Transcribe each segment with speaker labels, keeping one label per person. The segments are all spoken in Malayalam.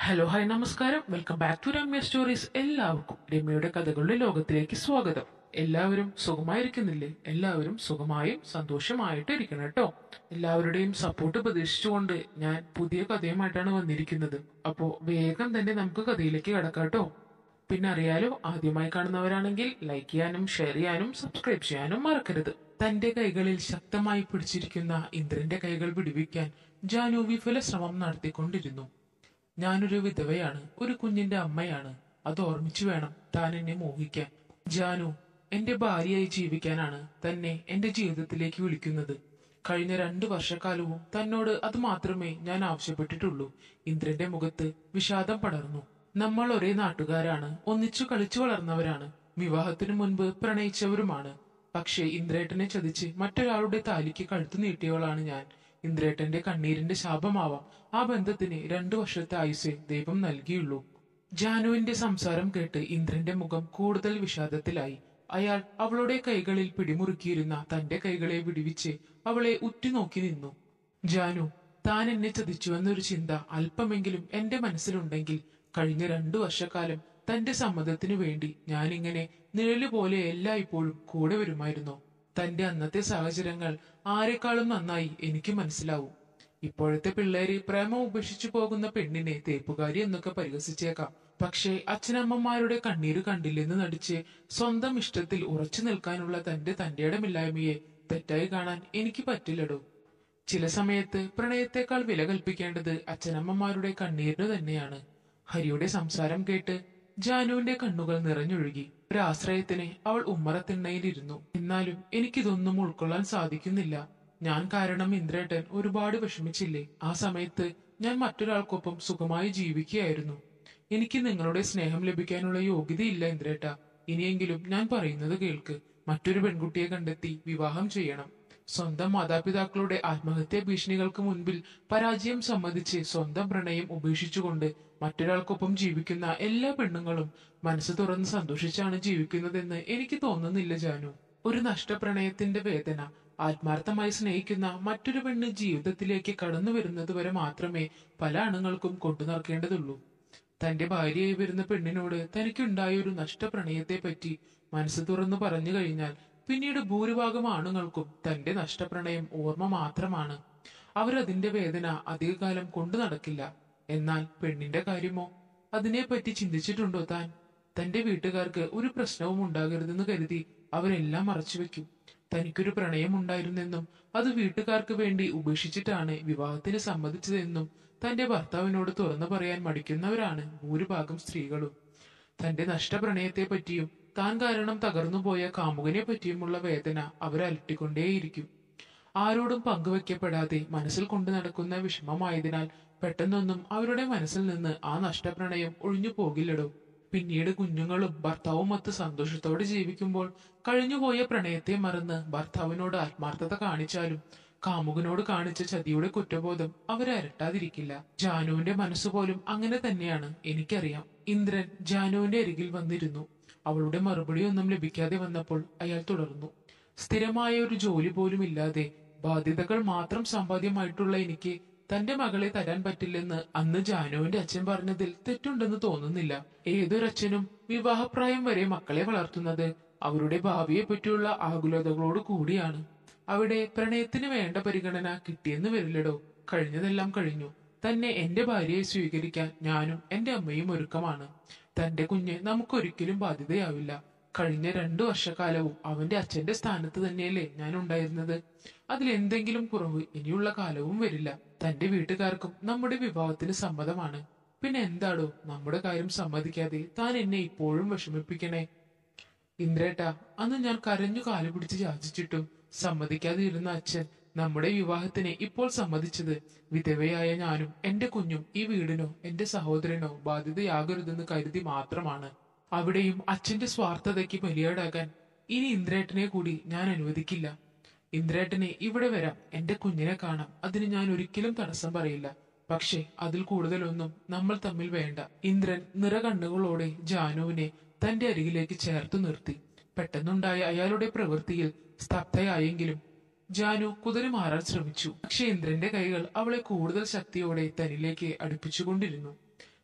Speaker 1: ഹലോ ഹായ് നമസ്കാരം welcome back to Ramya stories എല്ലാവർക്കും രമ്യയുടെ കഥകളുടെ ലോകത്തിലേക്ക് സ്വാഗതം എല്ലാവരും സുഖമായിരിക്കുന്നില്ലേ എല്ലാവരും സുഖമായും സന്തോഷമായിട്ട് ഇരിക്കണം കേട്ടോ എല്ലാവരുടെയും സപ്പോർട്ട് പ്രതീക്ഷിച്ചുകൊണ്ട് ഞാൻ പുതിയ കഥയുമായിട്ടാണ് വന്നിരിക്കുന്നത് അപ്പോ വേഗം തന്നെ നമുക്ക് കഥയിലേക്ക് കിടക്കാം കേട്ടോ പിന്നെ അറിയാലോ ആദ്യമായി കാണുന്നവരാണെങ്കിൽ ലൈക്ക് ചെയ്യാനും ഷെയർ ചെയ്യാനും സബ്സ്ക്രൈബ് ചെയ്യാനും മറക്കരുത് തന്റെ കൈകളിൽ ശക്തമായി പിടിച്ചിരിക്കുന്ന ഇന്ദ്രന്റെ കൈകൾ വിടുവിക്കാൻ ജാനു വിഫല ശ്രമം നടത്തിക്കൊണ്ടിരുന്നു ഞാനൊരു വിധവയാണ് ഒരു കുഞ്ഞിന്റെ അമ്മയാണ് അത് ഓർമ്മിച്ചു വേണം താൻ എന്നെ മോഹിക്കാൻ ജാനു എന്റെ ഭാര്യയായി ജീവിക്കാനാണ് തന്നെ എന്റെ ജീവിതത്തിലേക്ക് വിളിക്കുന്നത് കഴിഞ്ഞ രണ്ടു വർഷക്കാലവും തന്നോട് അത് മാത്രമേ ഞാൻ ആവശ്യപ്പെട്ടിട്ടുള്ളൂ ഇന്ദ്രന്റെ മുഖത്ത് വിഷാദം പടർന്നു നമ്മൾ ഒരേ നാട്ടുകാരാണ് ഒന്നിച്ചു കളിച്ചു വളർന്നവരാണ് വിവാഹത്തിനു മുൻപ് പ്രണയിച്ചവരുമാണ് പക്ഷേ ഇന്ദ്രേട്ടനെ ചതിച്ച് മറ്റൊരാളുടെ താലിക്ക് കഴുത്തു നീട്ടിയവളാണ് ഞാൻ ഇന്ദ്രേട്ടന്റെ കണ്ണീരിന്റെ ശാപമാവാം ആ ബന്ധത്തിന് രണ്ടു വർഷത്തെ ആയുസേ ദൈവം നൽകിയുള്ളൂ ജാനുവിന്റെ സംസാരം കേട്ട് ഇന്ദ്രന്റെ മുഖം കൂടുതൽ വിഷാദത്തിലായി അയാൾ അവളുടെ കൈകളിൽ പിടിമുറുക്കിയിരുന്ന തന്റെ കൈകളെ വിടുവിച്ച് അവളെ ഉറ്റുനോക്കി നിന്നു ജാനു താൻ എന്നെ ചതിച്ചുവെന്നൊരു ചിന്ത അല്പമെങ്കിലും എന്റെ മനസ്സിലുണ്ടെങ്കിൽ കഴിഞ്ഞ രണ്ടു വർഷക്കാലം തന്റെ സമ്മതത്തിനു വേണ്ടി ഞാനിങ്ങനെ നിഴല് പോലെ എല്ലായ്പ്പോഴും കൂടെ വരുമായിരുന്നു തന്റെ അന്നത്തെ സാഹചര്യങ്ങൾ ആരെക്കാളും നന്നായി എനിക്ക് മനസ്സിലാവും ഇപ്പോഴത്തെ പിള്ളേര് പ്രേമം ഉപേക്ഷിച്ചു പോകുന്ന പെണ്ണിനെ തേപ്പുകാരി എന്നൊക്കെ പരിഹസിച്ചേക്കാം പക്ഷേ അച്ഛനമ്മമാരുടെ കണ്ണീര് കണ്ടില്ലെന്ന് നടിച്ച് സ്വന്തം ഇഷ്ടത്തിൽ ഉറച്ചു നിൽക്കാനുള്ള തന്റെ തന്റെ ഇടമില്ലായ്മയെ തെറ്റായി കാണാൻ എനിക്ക് പറ്റില്ലടോ ചില സമയത്ത് പ്രണയത്തെക്കാൾ വില കൽപ്പിക്കേണ്ടത് അച്ഛനമ്മമാരുടെ കണ്ണീരിനു തന്നെയാണ് ഹരിയുടെ സംസാരം കേട്ട് ജാനുവിന്റെ കണ്ണുകൾ നിറഞ്ഞൊഴുകി ഒരാശ്രയത്തിന് അവൾ ഉമ്മറത്തിണ്ണയിലിരുന്നു എന്നാലും എനിക്കിതൊന്നും ഉൾക്കൊള്ളാൻ സാധിക്കുന്നില്ല ഞാൻ കാരണം ഇന്ദ്രേട്ടൻ ഒരുപാട് വിഷമിച്ചില്ലേ ആ സമയത്ത് ഞാൻ മറ്റൊരാൾക്കൊപ്പം സുഖമായി ജീവിക്കുകയായിരുന്നു എനിക്ക് നിങ്ങളുടെ സ്നേഹം ലഭിക്കാനുള്ള യോഗ്യതയില്ല ഇന്ദ്രേട്ട ഇനിയെങ്കിലും ഞാൻ പറയുന്നത് കേൾക്ക് മറ്റൊരു പെൺകുട്ടിയെ കണ്ടെത്തി വിവാഹം ചെയ്യണം സ്വന്തം മാതാപിതാക്കളുടെ ആത്മഹത്യാ ഭീഷണികൾക്ക് മുൻപിൽ പരാജയം സമ്മതിച്ച് സ്വന്തം പ്രണയം ഉപേക്ഷിച്ചുകൊണ്ട് മറ്റൊരാൾക്കൊപ്പം ജീവിക്കുന്ന എല്ലാ പെണ്ണുങ്ങളും മനസ്സ് തുറന്ന് സന്തോഷിച്ചാണ് ജീവിക്കുന്നതെന്ന് എനിക്ക് തോന്നുന്നില്ല ജാനു ഒരു നഷ്ടപ്രണയത്തിന്റെ വേദന ആത്മാർത്ഥമായി സ്നേഹിക്കുന്ന മറ്റൊരു പെണ്ണ് ജീവിതത്തിലേക്ക് കടന്നു വരുന്നത് വരെ മാത്രമേ പല ആണുങ്ങൾക്കും കൊണ്ടു നടക്കേണ്ടതുള്ളൂ തന്റെ ഭാര്യയായി വരുന്ന പെണ്ണിനോട് തനിക്കുണ്ടായ ഒരു നഷ്ടപ്രണയത്തെ പറ്റി മനസ്സ് തുറന്നു പറഞ്ഞു കഴിഞ്ഞാൽ പിന്നീട് ഭൂരിഭാഗം ആണുങ്ങൾക്കും തന്റെ നഷ്ടപ്രണയം ഓർമ്മ മാത്രമാണ് അവരതിന്റെ വേദന അധികകാലം കൊണ്ടു നടക്കില്ല എന്നാൽ പെണ്ണിന്റെ കാര്യമോ അതിനെപ്പറ്റി ചിന്തിച്ചിട്ടുണ്ടോ താൻ തന്റെ വീട്ടുകാർക്ക് ഒരു പ്രശ്നവും ഉണ്ടാകരുതെന്ന് കരുതി അവരെല്ലാം മറച്ചുവെക്കും തനിക്കൊരു പ്രണയം ഉണ്ടായിരുന്നെന്നും അത് വീട്ടുകാർക്ക് വേണ്ടി ഉപേക്ഷിച്ചിട്ടാണ് വിവാഹത്തിന് സമ്മതിച്ചതെന്നും തന്റെ ഭർത്താവിനോട് തുറന്നു പറയാൻ മടിക്കുന്നവരാണ് ഭൂരിഭാഗം സ്ത്രീകളും തന്റെ നഷ്ടപ്രണയത്തെ പറ്റിയും താൻ കാരണം തകർന്നുപോയ കാമുകനെ പറ്റിയുമുള്ള വേദന അവരലട്ടിക്കൊണ്ടേയിരിക്കും ആരോടും പങ്കുവെക്കപ്പെടാതെ മനസ്സിൽ കൊണ്ടു നടക്കുന്ന വിഷമമായതിനാൽ പെട്ടെന്നൊന്നും അവരുടെ മനസ്സിൽ നിന്ന് ആ നഷ്ടപ്രണയം ഒഴിഞ്ഞു പോകില്ലടോ പിന്നീട് കുഞ്ഞുങ്ങളും ഭർത്താവും ഒത്ത് സന്തോഷത്തോടെ ജീവിക്കുമ്പോൾ കഴിഞ്ഞുപോയ പ്രണയത്തെ മറന്ന് ഭർത്താവിനോട് ആത്മാർത്ഥത കാണിച്ചാലും കാമുകനോട് കാണിച്ച ചതിയുടെ കുറ്റബോധം അവരെ അരട്ടാതിരിക്കില്ല ജാനുവിന്റെ മനസ്സുപോലും അങ്ങനെ തന്നെയാണ് എനിക്കറിയാം ഇന്ദ്രൻ ജാനുവിന്റെ അരികിൽ വന്നിരുന്നു അവളുടെ മറുപടി ഒന്നും ലഭിക്കാതെ വന്നപ്പോൾ അയാൾ തുടർന്നു സ്ഥിരമായ ഒരു ജോലി പോലും ഇല്ലാതെ ബാധ്യതകൾ മാത്രം സമ്പാദ്യമായിട്ടുള്ള എനിക്ക് തന്റെ മകളെ തരാൻ പറ്റില്ലെന്ന് അന്ന് ജാനുവിന്റെ അച്ഛൻ പറഞ്ഞതിൽ തെറ്റുണ്ടെന്ന് തോന്നുന്നില്ല ഏതൊരച്ഛനും വിവാഹപ്രായം വരെ മക്കളെ വളർത്തുന്നത് അവരുടെ ഭാവിയെ പറ്റിയുള്ള ആകുലതകളോട് കൂടിയാണ് അവിടെ പ്രണയത്തിന് വേണ്ട പരിഗണന കിട്ടിയെന്ന് വരില്ലടോ കഴിഞ്ഞതെല്ലാം കഴിഞ്ഞു തന്നെ എന്റെ ഭാര്യയെ സ്വീകരിക്കാൻ ഞാനും എന്റെ അമ്മയും ഒരുക്കമാണ് തന്റെ കുഞ്ഞ് നമുക്കൊരിക്കലും ബാധ്യതയാവില്ല കഴിഞ്ഞ രണ്ടു വർഷക്കാലവും അവന്റെ അച്ഛന്റെ സ്ഥാനത്ത് തന്നെയല്ലേ ഞാൻ ഉണ്ടായിരുന്നത് അതിൽ എന്തെങ്കിലും കുറവ് ഇനിയുള്ള കാലവും വരില്ല തന്റെ വീട്ടുകാർക്കും നമ്മുടെ വിവാഹത്തിന് സമ്മതമാണ് പിന്നെ എന്താടോ നമ്മുടെ കാര്യം സമ്മതിക്കാതെ താൻ എന്നെ ഇപ്പോഴും വിഷമിപ്പിക്കണേ ഇന്ദ്രേട്ട അന്ന് ഞാൻ കരഞ്ഞു കാലു പിടിച്ച് യാചിച്ചിട്ടും സമ്മതിക്കാതെ ഇരുന്ന അച്ഛൻ നമ്മുടെ വിവാഹത്തിന് ഇപ്പോൾ സമ്മതിച്ചത് വിധവയായ ഞാനും എന്റെ കുഞ്ഞും ഈ വീടിനോ എന്റെ സഹോദരനോ ബാധ്യതയാകരുതെന്ന് കരുതി മാത്രമാണ് അവിടെയും അച്ഛന്റെ സ്വാർത്ഥതയ്ക്ക് ബലിയാടാകാൻ ഇനി ഇന്ദ്രേട്ടനെ കൂടി ഞാൻ അനുവദിക്കില്ല ഇന്ദ്രേട്ടനെ ഇവിടെ വരാം എന്റെ കുഞ്ഞിനെ കാണാം അതിന് ഞാൻ ഒരിക്കലും തടസ്സം പറയില്ല പക്ഷേ അതിൽ കൂടുതലൊന്നും നമ്മൾ തമ്മിൽ വേണ്ട ഇന്ദ്രൻ നിറകണ്ണുകളോടെ ജാനുവിനെ തന്റെ അരികിലേക്ക് ചേർത്തു നിർത്തി പെട്ടെന്നുണ്ടായ അയാളുടെ പ്രവൃത്തിയിൽ സ്തബ്ധയായെങ്കിലും ജാനു കുതിരി മാറാൻ ശ്രമിച്ചു പക്ഷേ ഇന്ദ്രന്റെ കൈകൾ അവളെ കൂടുതൽ ശക്തിയോടെ തന്നിലേക്ക് അടുപ്പിച്ചുകൊണ്ടിരുന്നു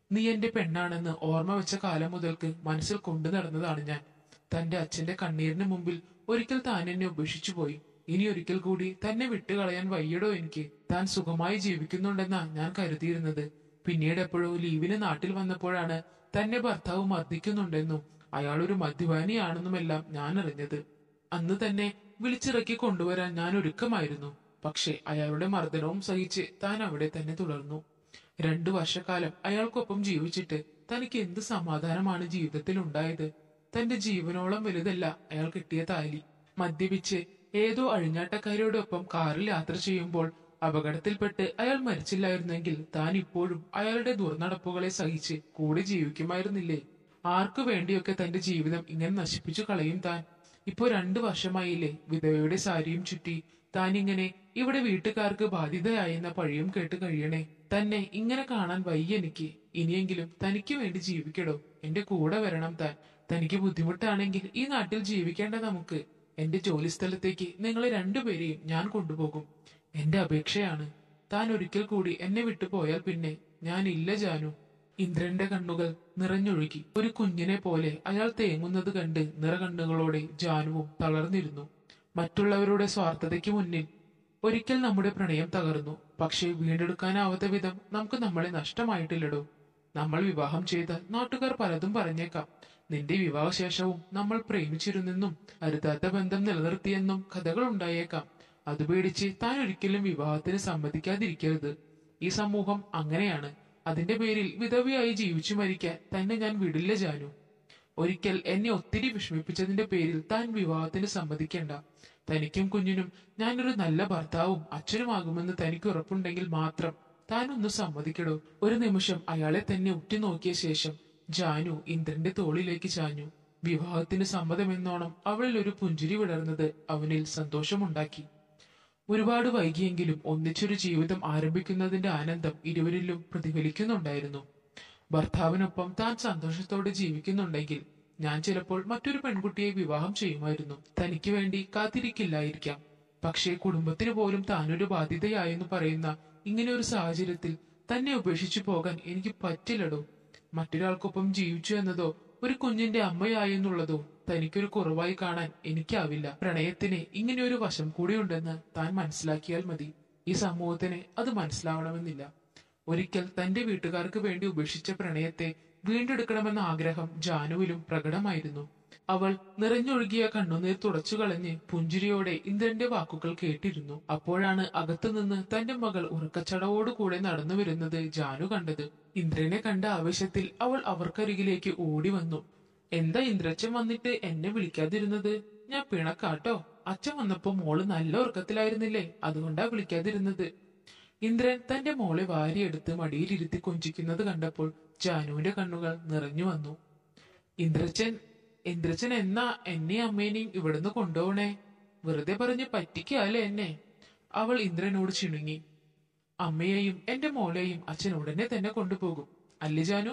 Speaker 1: നീ എന്റെ പെണ്ണാണെന്ന് ഓർമ്മ വെച്ച കാലം മുതൽക്ക് മനസ്സിൽ കൊണ്ടു നടന്നതാണ് ഞാൻ തന്റെ അച്ഛന്റെ കണ്ണീരിന് മുമ്പിൽ ഒരിക്കൽ താൻ എന്നെ ഉപേക്ഷിച്ചു പോയി ഇനി ഒരിക്കൽ കൂടി തന്നെ വിട്ടുകളയാൻ വയ്യടോ എനിക്ക് താൻ സുഖമായി ജീവിക്കുന്നുണ്ടെന്നാ ഞാൻ കരുതിയിരുന്നത് പിന്നീട് എപ്പോഴോ ലീവിന് നാട്ടിൽ വന്നപ്പോഴാണ് തന്നെ ഭർത്താവ് മർദ്ദിക്കുന്നുണ്ടെന്നും അയാൾ ഒരു മദ്യപാനിയാണെന്നുമെല്ലാം ഞാൻ അറിഞ്ഞത് അന്ന് തന്നെ വിളിച്ചിറക്കി കൊണ്ടുവരാൻ ഞാൻ ഒരുക്കമായിരുന്നു പക്ഷെ അയാളുടെ മർദ്ദനവും സഹിച്ച് താൻ അവിടെ തന്നെ തുടർന്നു രണ്ടു വർഷക്കാലം അയാൾക്കൊപ്പം ജീവിച്ചിട്ട് തനിക്ക് എന്ത് സമാധാനമാണ് ജീവിതത്തിൽ ഉണ്ടായത് തന്റെ ജീവനോളം വലുതല്ല അയാൾ കിട്ടിയ താലി മദ്യപിച്ച് ഏതോ അഴിഞ്ഞാട്ടക്കാരിയോടൊപ്പം കാറിൽ യാത്ര ചെയ്യുമ്പോൾ അപകടത്തിൽപ്പെട്ട് അയാൾ മരിച്ചില്ലായിരുന്നെങ്കിൽ താൻ ഇപ്പോഴും അയാളുടെ ദുർനടപ്പുകളെ സഹിച്ച് കൂടെ ജീവിക്കുമായിരുന്നില്ലേ ആർക്കു വേണ്ടിയൊക്കെ തന്റെ ജീവിതം ഇങ്ങനെ നശിപ്പിച്ചു കളയും താൻ ഇപ്പോ രണ്ടു വർഷമായില്ലേ വിധവയുടെ സാരിയും ചുറ്റി താൻ ഇങ്ങനെ ഇവിടെ വീട്ടുകാർക്ക് ബാധ്യതയായെന്ന പഴിയും കേട്ട് കഴിയണേ തന്നെ ഇങ്ങനെ കാണാൻ വയ്യ എനിക്ക് ഇനിയെങ്കിലും തനിക്ക് വേണ്ടി ജീവിക്കടോ എന്റെ കൂടെ വരണം താൻ തനിക്ക് ബുദ്ധിമുട്ടാണെങ്കിൽ ഈ നാട്ടിൽ ജീവിക്കേണ്ട നമുക്ക് എന്റെ ജോലി സ്ഥലത്തേക്ക് നിങ്ങളെ രണ്ടുപേരെയും ഞാൻ കൊണ്ടുപോകും എന്റെ അപേക്ഷയാണ് താൻ ഒരിക്കൽ കൂടി എന്നെ വിട്ടുപോയാൽ പിന്നെ ഞാൻ ഇല്ല ജാനു ഇന്ദ്രന്റെ കണ്ണുകൾ നിറഞ്ഞൊഴുകി ഒരു കുഞ്ഞിനെ പോലെ അയാൾ തേങ്ങുന്നത് കണ്ട് നിറകണ്ണുകളോടെ ജാനുവും തളർന്നിരുന്നു മറ്റുള്ളവരുടെ സ്വാർത്ഥതയ്ക്ക് മുന്നിൽ ഒരിക്കൽ നമ്മുടെ പ്രണയം തകർന്നു പക്ഷേ വീണ്ടെടുക്കാനാവാത്ത വിധം നമുക്ക് നമ്മളെ നഷ്ടമായിട്ടില്ലടോ നമ്മൾ വിവാഹം ചെയ്ത നാട്ടുകാർ പലതും പറഞ്ഞേക്കാം നിന്റെ വിവാഹശേഷവും നമ്മൾ പ്രേമിച്ചിരുന്നെന്നും അരുതാത്ത ബന്ധം നിലനിർത്തിയെന്നും കഥകൾ ഉണ്ടായേക്കാം അത് പേടിച്ച് താൻ ഒരിക്കലും വിവാഹത്തിന് സമ്മതിക്കാതിരിക്കരുത് ഈ സമൂഹം അങ്ങനെയാണ് അതിന്റെ പേരിൽ വിധവയായി ജീവിച്ചു മരിക്കാൻ തന്നെ ഞാൻ വിടില്ല ജാനു ഒരിക്കൽ എന്നെ ഒത്തിരി വിഷമിപ്പിച്ചതിന്റെ പേരിൽ താൻ വിവാഹത്തിന് സമ്മതിക്കേണ്ട തനിക്കും കുഞ്ഞിനും ഞാനൊരു നല്ല ഭർത്താവും അച്ഛനുമാകുമെന്ന് തനിക്ക് ഉറപ്പുണ്ടെങ്കിൽ മാത്രം താൻ ഒന്ന് സമ്മതിക്കടോ ഒരു നിമിഷം അയാളെ തന്നെ ഉറ്റുനോക്കിയ ശേഷം ജാനു ഇന്ദ്രന്റെ തോളിലേക്ക് ചാഞ്ഞു വിവാഹത്തിന് സമ്മതമെന്നോണം അവളിൽ ഒരു പുഞ്ചിരി വിടർന്നത് അവനിൽ സന്തോഷമുണ്ടാക്കി ഒരുപാട് വൈകിയെങ്കിലും ഒന്നിച്ചൊരു ജീവിതം ആരംഭിക്കുന്നതിന്റെ ആനന്ദം ഇരുവരിലും പ്രതിഫലിക്കുന്നുണ്ടായിരുന്നു ഭർത്താവിനൊപ്പം താൻ സന്തോഷത്തോടെ ജീവിക്കുന്നുണ്ടെങ്കിൽ ഞാൻ ചിലപ്പോൾ മറ്റൊരു പെൺകുട്ടിയെ വിവാഹം ചെയ്യുമായിരുന്നു തനിക്ക് വേണ്ടി കാത്തിരിക്കില്ലായിരിക്കാം പക്ഷേ കുടുംബത്തിന് പോലും താനൊരു ബാധ്യതയായെന്ന് പറയുന്ന ഇങ്ങനെ ഒരു സാഹചര്യത്തിൽ തന്നെ ഉപേക്ഷിച്ചു പോകാൻ എനിക്ക് പറ്റില്ലടോ മറ്റൊരാൾക്കൊപ്പം ജീവിച്ചു എന്നതോ ഒരു കുഞ്ഞിന്റെ അമ്മയായെന്നുള്ളതോ തനിക്കൊരു കുറവായി കാണാൻ എനിക്കാവില്ല പ്രണയത്തിന് ഇങ്ങനെ ഒരു വശം കൂടിയുണ്ടെന്ന് താൻ മനസ്സിലാക്കിയാൽ മതി ഈ സമൂഹത്തിന് അത് മനസ്സിലാവണമെന്നില്ല ഒരിക്കൽ തന്റെ വീട്ടുകാർക്ക് വേണ്ടി ഉപേക്ഷിച്ച പ്രണയത്തെ വീണ്ടെടുക്കണമെന്ന ആഗ്രഹം ജാനുവിലും പ്രകടമായിരുന്നു അവൾ നിറഞ്ഞൊഴുകിയ കണ്ണുനീർ തുടച്ചു കളഞ്ഞ് പുഞ്ചിരിയോടെ ഇന്ദ്രന്റെ വാക്കുകൾ കേട്ടിരുന്നു അപ്പോഴാണ് അകത്തുനിന്ന് തന്റെ മകൾ ഉറക്കച്ചടവോടുകൂടെ നടന്നു വരുന്നത് ജാനു കണ്ടത് ഇന്ദ്രനെ കണ്ട ആവേശത്തിൽ അവൾ അവർക്കരികിലേക്ക് ഓടി വന്നു എന്താ ഇന്ദ്രച്ചൻ വന്നിട്ട് എന്നെ വിളിക്കാതിരുന്നത് ഞാൻ പിണക്കാട്ടോ അച്ഛൻ വന്നപ്പോ മോള് നല്ല ഉറക്കത്തിലായിരുന്നില്ലേ അതുകൊണ്ടാ വിളിക്കാതിരുന്നത് ഇന്ദ്രൻ തന്റെ മോളെ വാരിയെടുത്ത് മടിയിലിരുത്തി കൊഞ്ചിക്കുന്നത് കണ്ടപ്പോൾ ജാനുവിന്റെ കണ്ണുകൾ നിറഞ്ഞു വന്നു ഇന്ദ്രച്ചൻ ഇന്ദ്രച്ചൻ എന്നാ എന്നെയും അമ്മേനെയും ഇവിടുന്ന് കൊണ്ടുപോണേ വെറുതെ പറഞ്ഞ് പറ്റിക്കാല്ലേ എന്നെ അവൾ ഇന്ദ്രനോട് ചിണുങ്ങി അമ്മയെയും എന്റെ മോളെയും അച്ഛൻ ഉടനെ തന്നെ കൊണ്ടുപോകും അല്ലേ ജാനു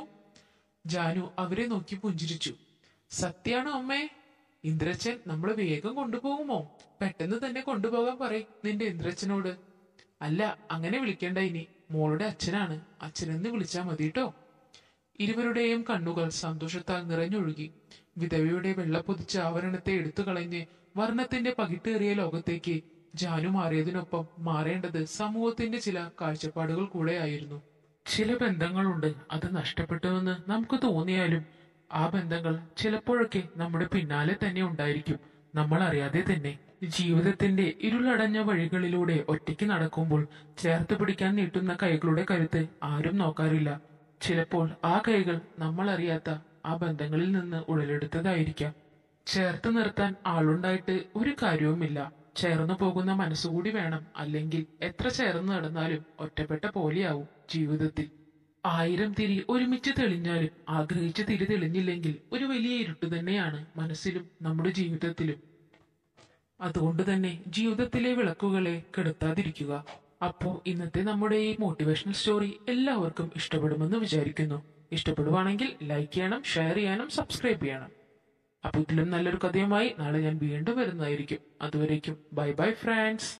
Speaker 1: ജാനു അവരെ നോക്കി പുഞ്ചിരിച്ചു സത്യാണോ അമ്മേ ഇന്ദ്രച്ചൻ നമ്മളെ വേഗം കൊണ്ടുപോകുമോ പെട്ടെന്ന് തന്നെ കൊണ്ടുപോകാൻ പറയും നിന്റെ ഇന്ദ്രച്ചനോട് അല്ല അങ്ങനെ വിളിക്കേണ്ട ഇനി മോളുടെ അച്ഛനാണ് അച്ഛനെന്ന് വിളിച്ചാ മതി കേട്ടോ ഇരുവരുടെയും കണ്ണുകൾ സന്തോഷത്താൽ നിറഞ്ഞൊഴുകി വിധവയുടെ വെള്ളപ്പൊതിച്ച ആവരണത്തെ എടുത്തു കളഞ്ഞ് വർണ്ണത്തിന്റെ പകിട്ടേറിയ ലോകത്തേക്ക് ജാനു മാറിയതിനൊപ്പം മാറേണ്ടത് സമൂഹത്തിന്റെ ചില കാഴ്ചപ്പാടുകൾ കൂടെയായിരുന്നു ചില ബന്ധങ്ങളുണ്ട് അത് നഷ്ടപ്പെട്ടുവെന്ന് നമുക്ക് തോന്നിയാലും ആ ബന്ധങ്ങൾ ചിലപ്പോഴൊക്കെ നമ്മുടെ പിന്നാലെ തന്നെ ഉണ്ടായിരിക്കും നമ്മൾ അറിയാതെ തന്നെ ജീവിതത്തിന്റെ ഇരുളടഞ്ഞ വഴികളിലൂടെ ഒറ്റയ്ക്ക് നടക്കുമ്പോൾ ചേർത്ത് പിടിക്കാൻ നീട്ടുന്ന കൈകളുടെ കരുത്ത് ആരും നോക്കാറില്ല ചിലപ്പോൾ ആ കൈകൾ നമ്മൾ അറിയാത്ത ആ ബന്ധങ്ങളിൽ നിന്ന് ഉടലെടുത്തതായിരിക്കാം ചേർത്ത് നിർത്താൻ ആളുണ്ടായിട്ട് ഒരു കാര്യവുമില്ല ചേർന്നു പോകുന്ന മനസ്സുകൂടി വേണം അല്ലെങ്കിൽ എത്ര ചേർന്ന് നടന്നാലും ഒറ്റപ്പെട്ട പോലെയാവും ജീവിതത്തിൽ ആയിരം തിരി ഒരുമിച്ച് തെളിഞ്ഞാലും ആഗ്രഹിച്ച തിരി തെളിഞ്ഞില്ലെങ്കിൽ ഒരു വലിയ ഇരുട്ട് തന്നെയാണ് മനസ്സിലും നമ്മുടെ ജീവിതത്തിലും അതുകൊണ്ട് തന്നെ ജീവിതത്തിലെ വിളക്കുകളെ കെടുത്താതിരിക്കുക അപ്പോ ഇന്നത്തെ നമ്മുടെ ഈ മോട്ടിവേഷണൽ സ്റ്റോറി എല്ലാവർക്കും ഇഷ്ടപ്പെടുമെന്ന് വിചാരിക്കുന്നു ഇഷ്ടപ്പെടുവാണെങ്കിൽ ലൈക്ക് ചെയ്യണം ഷെയർ ചെയ്യാനും സബ്സ്ക്രൈബ് ചെയ്യണം അപ്പൊ ഇതിലും നല്ലൊരു കഥയുമായി നാളെ ഞാൻ വീണ്ടും വരുന്നതായിരിക്കും അതുവരേക്കും ബൈ ബൈ ഫ്രണ്ട്സ്